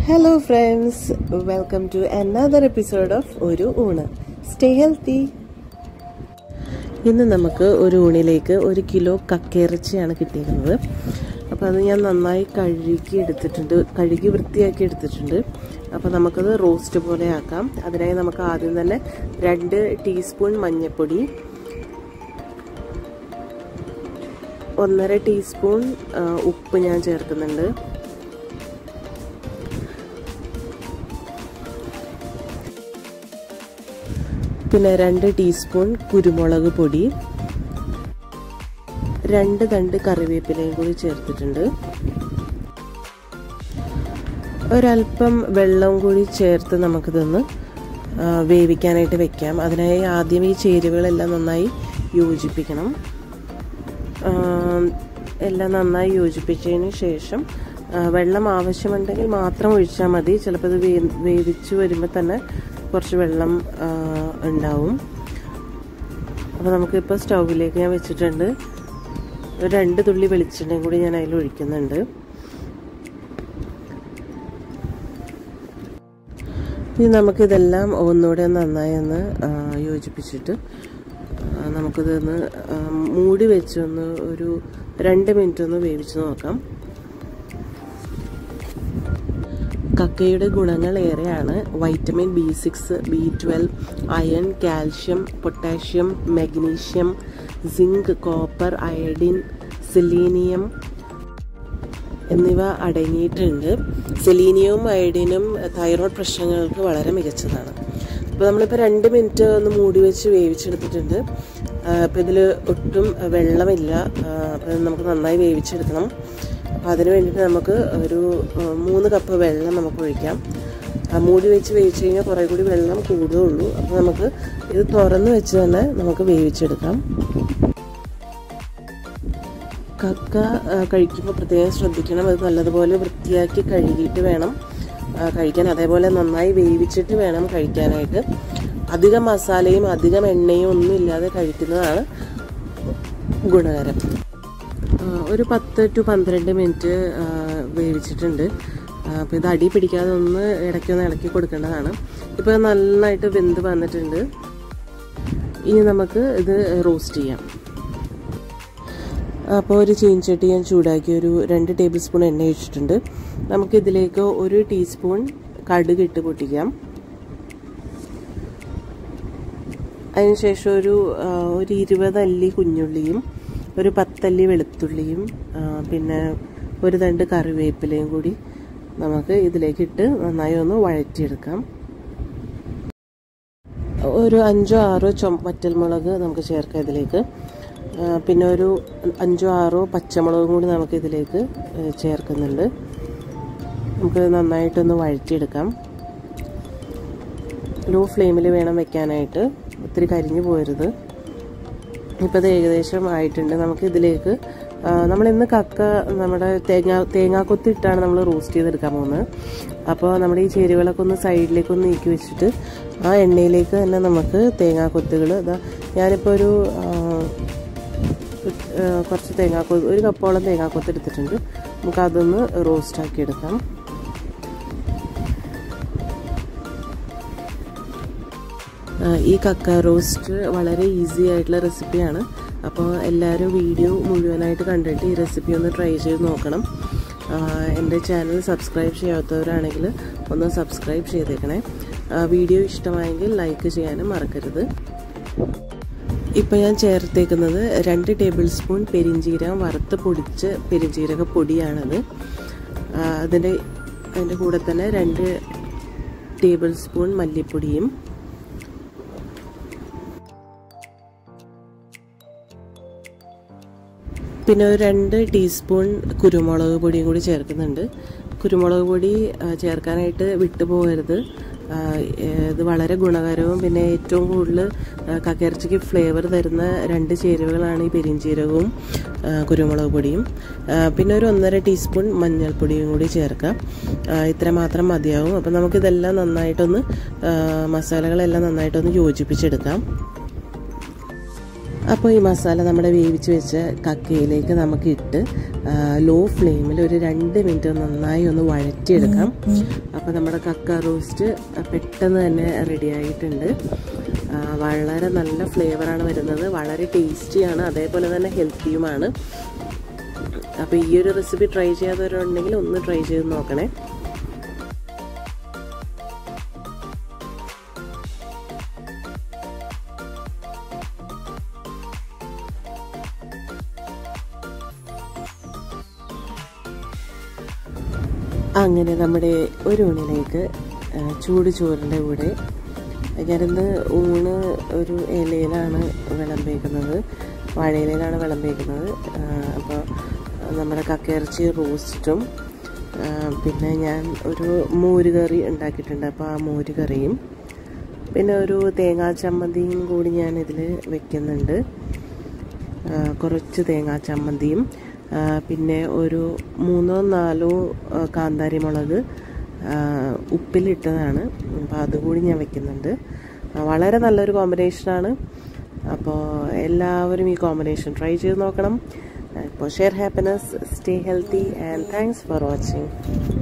hello friends welcome to another episode of ഒരു ഊണ് stay healthy ഇന്ന് നമുക്ക് ഒരു ഊണിലേക്ക് ഒരു കിലോ കക്കയിറച്ചിയാണ് കിട്ടിയിരിക്കുന്നത് അപ്പോൾ അത് ഞാൻ നന്നായി കഴുകി എടുത്തിട്ടുണ്ട് കഴുകി വൃത്തിയാക്കി എടുത്തിട്ടുണ്ട് അപ്പോൾ നമുക്കത് റോസ്റ്റ് പോലെ ആക്കാം അതിനായി നമുക്ക് ആദ്യം തന്നെ രണ്ട് ടീസ്പൂൺ മഞ്ഞൾപ്പൊടി ഒന്നര ടീസ്പൂൺ ആ, ഉപ്പ് ഞാൻ ചേർക്കുന്നുണ്ട് പിന്നെ രണ്ട് ടീസ്പൂൺ കുരുമുളക് പൊടി രണ്ട് തണ്ട് കറിവേപ്പിലയും കൂടി ചേർത്തിട്ടുണ്ട് ഒരല്പം വെള്ളം കൂടി ചേർത്ത് നമുക്കിതൊന്ന് ആ, വേവിക്കാനായിട്ട് വെക്കാം അതിനായി ആദ്യം ഈ ചേരുവകളെല്ലാം നന്നായി യോജിപ്പിക്കണം ആ, എല്ലാം നന്നായി യോജിപ്പിച്ചതിന് ശേഷം ആ, വെള്ളം ആവശ്യമുണ്ടെങ്കിൽ മാത്രം ഒഴിച്ചാൽ മതി ചിലപ്പോൾ ഇത് വേ വേവിച്ച് വരുമ്പോൾ തന്നെ കുറച്ച് വെള്ളം ആ, ഉണ്ടാവും അപ്പോൾ നമുക്കിപ്പോൾ സ്റ്റൗവിലേക്ക് ഞാൻ വെച്ചിട്ടുണ്ട് ഒരു രണ്ട് തുള്ളി വെളിച്ചെണ്ണയും കൂടി ഞാൻ അതിൽ ഒഴിക്കുന്നുണ്ട് ഇനി നമുക്കിതെല്ലാം ഒന്നുകൂടെ നന്നായി ഒന്ന് ആ, യോജിപ്പിച്ചിട്ട് ആ, നമുക്കിതൊന്ന് ആ, മൂടി വെച്ചൊന്ന് ഒരു രണ്ട് മിനിറ്റ് ഒന്ന് വേവിച്ച് നോക്കാം കക്കയുടെ ഗുണങ്ങൾ ഏറെയാണ് vitamin B six B twelve iron calcium potassium magnesium zinc copper iodine selenium എന്നിവ അടങ്ങിയിട്ടുണ്ട് സെലീനിയവും അയഡിനും തൈറോയ്ഡ് പ്രശ്നങ്ങൾക്ക് വളരെ മികച്ചതാണ് അപ്പോൾ നമ്മളിപ്പോൾ രണ്ട് മിനിറ്റ് ഒന്ന് മൂടി വെച്ച് വേവിച്ചെടുത്തിട്ടുണ്ട് അപ്പോൾ ഇതിൽ ഒട്ടും വെള്ളമില്ല അപ്പോൾ നമുക്ക് നന്നായി വേവിച്ചെടുക്കണം അപ്പോൾ അതിന് വേണ്ടിയിട്ട് നമുക്ക് ഒരു ആ, മൂന്ന് കപ്പ് വെള്ളം നമുക്ക് ഒഴിക്കാം ആ, മൂടി വെച്ച് വേവിച്ച് കഴിഞ്ഞാൽ കുറേ കൂടി വെള്ളം കൂടുകയുള്ളൂ അപ്പോൾ നമുക്ക് ഇത് തുറന്ന് വെച്ച് തന്നെ നമുക്ക് വേവിച്ചെടുക്കാം കക്ക ആ, കഴിക്കുമ്പോൾ പ്രത്യേകം ശ്രദ്ധിക്കണം അത് നല്ലതുപോലെ വൃത്തിയാക്കി കഴുകിയിട്ട് വേണം ആ, കഴിക്കാൻ അതേപോലെ നന്നായി വേവിച്ചിട്ട് വേണം കഴിക്കാനായിട്ട് അധികം മസാലയും അധികം എണ്ണയും ഒന്നും ഇല്ലാതെ കഴിക്കുന്നതാണ് ഗുണകരം ആ, ഒരു പത്ത് ടു പന്ത്രണ്ട് മിനിറ്റ് ആ, വേവിച്ചിട്ടുണ്ട് അപ്പോൾ ഇത് അടി പിടിക്കാതെ ഒന്ന് ഇടയ്ക്കൊന്ന് ഇളക്കി കൊടുക്കേണ്ടതാണ് ഇപ്പോൾ നന്നായിട്ട് വെന്ത് വന്നിട്ടുണ്ട് ഇനി നമുക്ക് ഇത് റോസ്റ്റ് ചെയ്യാം അപ്പോൾ ഒരു ചീൻചട്ടി ഞാൻ ചൂടാക്കി ഒരു രണ്ട് ടേബിൾ സ്പൂൺ എണ്ണ ഒഴിച്ചിട്ടുണ്ട് നമുക്കിതിലേക്ക് ഒരു ടീസ്പൂൺ കടുക് ഇട്ട് പൊട്ടിക്കാം അതിനുശേഷം ഒരു ആ, ഒരു ഇരുപത് അല്ലി കുഞ്ഞുള്ളിയും ഒരു പത്തല്ലി വെളുത്തുള്ളിയും ആ, പിന്നെ ഒരു തണ്ട് കറിവേപ്പിലയും കൂടി നമുക്ക് ഇതിലേക്ക് ഇട്ട് നന്നായി ഒന്ന് വഴറ്റിയെടുക്കാം ഒരു അഞ്ചോ ആറോ ചൊ വറ്റൽമുളക് നമുക്ക് ചേർക്കാം ഇതിലേക്ക് ആ, പിന്നെ ഒരു അഞ്ചോ ആറോ പച്ചമുളകും കൂടി നമുക്ക് ഇതിലേക്ക് ഏ, ചേർക്കുന്നുണ്ട് നമുക്ക് നന്നായിട്ടൊന്ന് വഴറ്റിയെടുക്കാം ലോ ഫ്ലെയിമിൽ വേണം വെക്കാനായിട്ട് ഒത്തിരി കരിഞ്ഞു പോരുത് ഇപ്പോൾ ഇത് ഏകദേശം ആയിട്ടുണ്ട് നമുക്ക് ഇതിലേക്ക് നമ്മൾ ഇന്ന് കക്ക നമ്മുടെ തേങ്ങ തേങ്ങാക്കൊത്തിട്ടാണ് നമ്മൾ റോസ്റ്റ് ചെയ്തെടുക്കാൻ പോകുന്നത് അപ്പോൾ നമ്മുടെ ഈ ചേരുവകളൊക്കെ ഒന്ന് സൈഡിലേക്ക് ഒന്ന് നീക്കി വെച്ചിട്ട് ആ എണ്ണയിലേക്ക് തന്നെ നമുക്ക് തേങ്ങാക്കൊത്തുകൾ ഇതാ ഞാനിപ്പോൾ ഒരു ആ, ആ, കുറച്ച് തേങ്ങാക്കൊത്ത് ഒരു കപ്പോളം തേങ്ങാക്കൊത്ത് എടുത്തിട്ടുണ്ട് നമുക്ക് അതൊന്ന് റോസ്റ്റ് ആക്കി എടുക്കാം ആ, ഈ കക്ക റോസ്റ്റ് വളരെ ഈസി ആയിട്ടുള്ള റെസിപ്പിയാണ് അപ്പോൾ എല്ലാവരും വീഡിയോ മുഴുവനായിട്ട് കണ്ടിട്ട് ഈ റെസിപ്പി ഒന്ന് ട്രൈ ചെയ്ത് നോക്കണം ആ, എൻ്റെ ചാനൽ സബ്സ്ക്രൈബ് ചെയ്യാത്തവരാണെങ്കിൽ ഒന്ന് സബ്സ്ക്രൈബ് ചെയ്തേക്കണേ ആ, വീഡിയോ ഇഷ്ടമായെങ്കിൽ ലൈക്ക് ചെയ്യാനും മറക്കരുത് ഇപ്പോൾ ഞാൻ ചേർത്തേക്കുന്നത് രണ്ട് ടേബിൾ സ്പൂൺ പെരിഞ്ജീരകം വറുത്ത് പൊടിച്ച് പെരിഞ്ജീരക പൊടിയാണത് ആ, അതിൻ്റെ അതിൻ്റെ കൂടെ തന്നെ രണ്ട് ടേബിൾ സ്പൂൺ മല്ലിപ്പൊടിയും പിന്നെ ഒരു രണ്ട് ടീസ്പൂൺ കുരുമുളക് പൊടിയും കൂടി ചേർക്കുന്നുണ്ട് കുരുമുളക് പൊടി ആ, ചേർക്കാനായിട്ട് വിട്ടുപോകരുത് ആ, ഇത് വളരെ ഗുണകരവും പിന്നെ ഏറ്റവും കൂടുതൽ കക്കയിറച്ചിക്ക് ഫ്ലേവർ തരുന്ന രണ്ട് ചേരുവകളാണ് ഈ പെരിഞ്ചീരകവും ആ, കുരുമുളക് പൊടിയും ആ, പിന്നെ ഒരു ഒന്നര ടീസ്പൂൺ മഞ്ഞൾപ്പൊടിയും കൂടി ചേർക്കാം ആ, ഇത്ര മാത്രം മതിയാവും അപ്പം നമുക്കിതെല്ലാം നന്നായിട്ടൊന്ന് ആ, മസാലകളെല്ലാം നന്നായിട്ടൊന്ന് യോജിപ്പിച്ചെടുക്കാം അപ്പോൾ ഈ മസാല നമ്മുടെ വേവിച്ച് വെച്ച കക്കയിലേക്ക് നമുക്ക് ഇട്ട് ലോ ഫ്ലെയിമിൽ ഒരു രണ്ട് മിനിറ്റ് നന്നായി ഒന്ന് വഴറ്റിയെടുക്കാം അപ്പോൾ നമ്മുടെ കക്ക റോസ്റ്റ് പെട്ടെന്ന് തന്നെ റെഡി ആയിട്ടുണ്ട് ആ, വളരെ നല്ല ഫ്ലേവറാണ് വരുന്നത് വളരെ ടേസ്റ്റിയാണ് അതേപോലെ തന്നെ ഹെൽത്തിയുമാണ് അപ്പോൾ ഈ ഒരു റെസിപ്പി ട്രൈ ചെയ്യാത്തവരുണ്ടെങ്കിൽ ഒന്ന് ട്രൈ ചെയ്ത് നോക്കണേ അങ്ങനെ നമ്മുടെ ഒരു ഊണിലേക്ക് ആ, ചൂട് ചോറിൻ്റെ കൂടെ ഞാനിന്ന് ഊണ് ഒരു ഇലയിലാണ് വിളമ്പേക്കുന്നത് വാഴയിലയിലാണ് വിളമ്പേക്കുന്നത് അപ്പോൾ നമ്മുടെ കക്കയിറച്ചി റോസ്റ്റും ആ, പിന്നെ ഞാൻ ഒരു മോര് കറി ഉണ്ടാക്കിയിട്ടുണ്ട് അപ്പോൾ ആ മോര് കറിയും പിന്നെ ഒരു തേങ്ങാ ചമ്മന്തിയും കൂടി ഞാൻ ഇതിൽ വെക്കുന്നുണ്ട് ആ, കുറച്ച് തേങ്ങാ ചമ്മന്തിയും ആ, പിന്നെ ഒരു മൂന്നോ നാലോ ആ, കാന്താരി മുളക് ആ, ഉപ്പിലിട്ടതാണ് അപ്പോൾ അതുകൂടി ഞാൻ വെക്കുന്നുണ്ട് ആ, വളരെ നല്ലൊരു കോമ്പിനേഷനാണ് അപ്പോൾ എല്ലാവരും ഈ കോമ്പിനേഷൻ ട്രൈ ചെയ്ത് നോക്കണം അപ്പോൾ share happiness stay healthy and thanks for watching